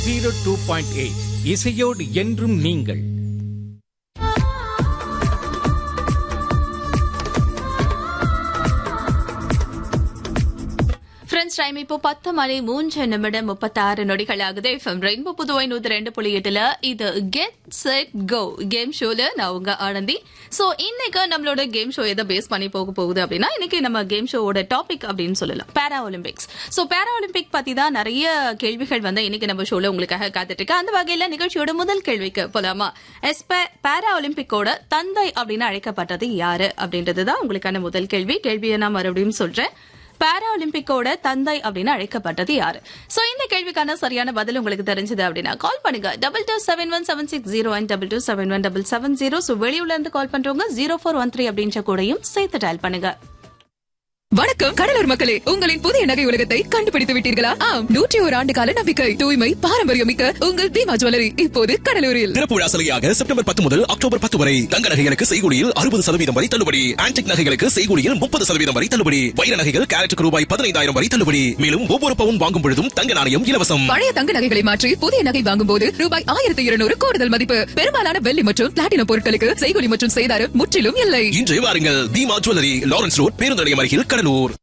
zero two point eight இசையோடு என்றும் நீங்கள் ஃப்ரெண்ட்ஸ் டைம் இப்போ பத்து மணி மூன்று நிமிடம் முப்பத்தாறு நொடிகள் ஆகுது எஃப்எம் ரெயின்போ புதுவை நூத்தி ரெண்டு புள்ளி எட்டுல இது கெட் செட் கோ கேம் ஷோல நான் உங்க ஆனந்தி சோ இன்னைக்கு நம்மளோட கேம் ஷோ எதை பேஸ் பண்ணி போக போகுது அப்படின்னா இன்னைக்கு நம்ம கேம் ஷோவோட டாபிக் அப்படின்னு சொல்லலாம் பேரா ஒலிம்பிக்ஸ் சோ பேரா ஒலிம்பிக் பத்தி தான் நிறைய கேள்விகள் வந்து இன்னைக்கு நம்ம ஷோல உங்களுக்காக காத்துட்டு இருக்கு அந்த வகையில நிகழ்ச்சியோட முதல் கேள்விக்கு போலாமா எஸ் பேரா ஒலிம்பிக்கோட தந்தை அப்படின்னு அழைக்கப்பட்டது யாரு அப்படின்றது தான் உங்களுக்கான முதல் கேள்வி கேள்வியை நான் மறுபடியும் சொல்றேன் பாரா ஒலிம்பிக்கோட தந்தை அப்படின்னு அழைக்கப்பட்டது யாரு சோ இந்த கேள்விக்கான சரியான பதில் உங்களுக்கு தெரிஞ்சது அப்படின்னா கால் பண்ணுங்க double two seven one seven six zero one double two seven one double seven zero so வெளியூர்ல இருந்து கால் பண்றவங்க ஜீரோ ஃபோர் ஒன் த்ரீ அப்படின்ற கூடயும் சேர்த்து டயல் பண்ணுங்க வணக்கம் கடலூர் மக்களே உங்களின் புதிய நகை உலகத்தை கண்டுபிடித்து விட்டீர்களா ஆம் நூற்றி ஒரு ஆண்டு கால நம்பிக்கை தூய்மை பாரம்பரியம் மிக்க உங்கள் தீமா ஜுவல்லரி இப்போது கடலூரில் திறப்பு விழா சலுகையாக செப்டம்பர் பத்து முதல் அக்டோபர் பத்து வரை தங்க நகைகளுக்கு செய்கூலியில் அறுபது சதவீதம் வரை தள்ளுபடி ஆன்டிக் நகைகளுக்கு செய்கூலியில் முப்பது சதவீதம் வரை தள்ளுபடி வைர நகைகள் கேரட்டுக்கு ரூபாய் பதினைந்தாயிரம் வரை தள்ளுபடி மேலும் ஒவ்வொரு பவுன் வாங்கும் பொழுதும் தங்க நாணயம் இலவசம் பழைய தங்க நகைகளை மாற்றி புதிய நகை வாங்கும் போது ரூபாய் ஆயிரத்தி இருநூறு கூடுதல் மதிப்பு பெரும்பாலான வெள்ளி மற்றும் பிளாட்டினம் பொருட்களுக்கு செய்கூலி மற்றும் செய்தாரம் முற்றிலும் இல்லை இன்று வாருங்கள் தீமா ஜுவல்லரி லாரன்ஸ் ரோட் பேருந்து நிலையம் அருகில் கடலூர்